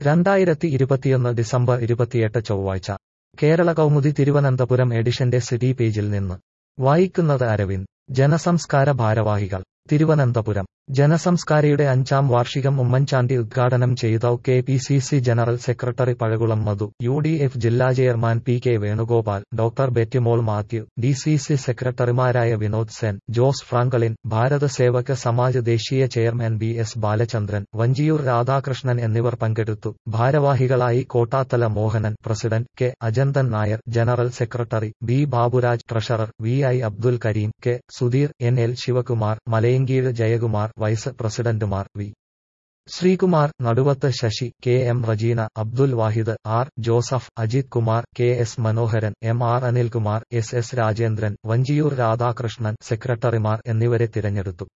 രണ്ടായിരത്തി ഇരുപത്തിയൊന്ന് ഡിസംബർ ഇരുപത്തിയെട്ട് ചൊവ്വാഴ്ച കേരള കൗമുദി തിരുവനന്തപുരം എഡിഷന്റെ സിറ്റി പേജിൽ നിന്ന് വായിക്കുന്നത് അരവിന്ദ് ജനസംസ്കാര ഭാരവാഹികൾ തിരുവനന്തപുരം ജനസംസ്കാരയുടെ അഞ്ചാം വാർഷികം ഉമ്മൻചാണ്ടി ഉദ്ഘാടനം ചെയ്ത K P C C general secretary Pazhakulam Madhu U D F ജില്ലാ chairman P K Venugopal doctor Bettymol Mathew D C C സെക്രട്ടറിമാരായ വിനോദ് സെൻ ജോസ് ഫ്രാങ്കളിൻ ഭാരത സേവക സമാജ് ദേശീയ chairman B S Balachandran Vanchiyoor Radhakrishnan എന്നിവർ പങ്കെടുത്തു ഭാരവാഹികളായി Kottathala Mohanan president K Ajanthan Nair general secretary B Baburaj treasurer V I Abdul Kareem K Sudheer N L Sivakumar Malayinkeezhu Jayakumar vice പ്രസിഡന്റുമാർ V Sreekumar നടുവത്ത് Sasi K M Rajeena Abdul Wahid R Joseph Ajith Kumar K S Manoharan M R Anilkumar S S Rajendran Vanchiyoor Radhakrishnan സെക്രട്ടറിമാർ എന്നിവരെ തിരഞ്ഞെടുത്തു